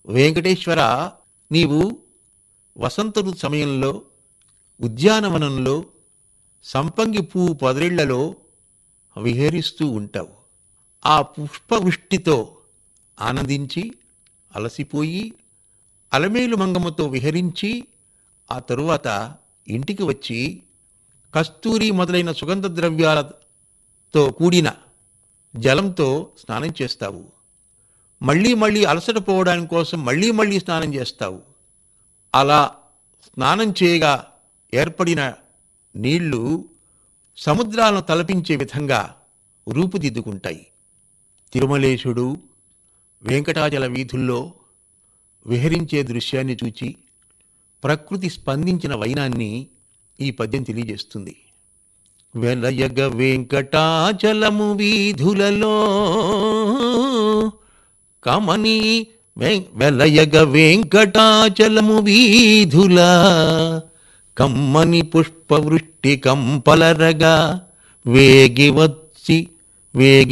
వెంకటేశ్వర నీవు వసంత ఋతు సమయంలో ఉద్యానవనంలో సంపంగి పువ్వు పొదరిళ్లలో విహరిస్తూ ఉంటావు ఆ పుష్పవృష్టితో ఆనందించి అలసిపోయి అలమేలు మంగమ్మతో విహరించి ఆ తరువాత ఇంటికి వచ్చి కస్తూరి మొదలైన సుగంధ ద్రవ్యాలతో కూడిన జలంతో స్నానం చేస్తావు మళ్ళీ మళ్ళీ అలసట పోవడానికి కోసం మళ్ళీ మళ్ళీ స్నానం చేస్తావు అలా స్నానం చేయగా ఏర్పడిన నీళ్లు సముద్రాలను తలపించే విధంగా రూపుదిద్దుకుంటాయి తిరుమలేశుడు వెంకటాచల వీధుల్లో విహరించే దృశ్యాన్ని చూచి ప్రకృతి స్పందించిన వైనాన్ని ఈ పద్యం తెలియజేస్తుంది వెలయగ వెంకటాచలము వీధులలో కమని వెం- వెలయగ వెంకటాచలము వీధుల కమ్మని పుష్పవృష్టి కంపలరగా వేగి వచ్చి వేగి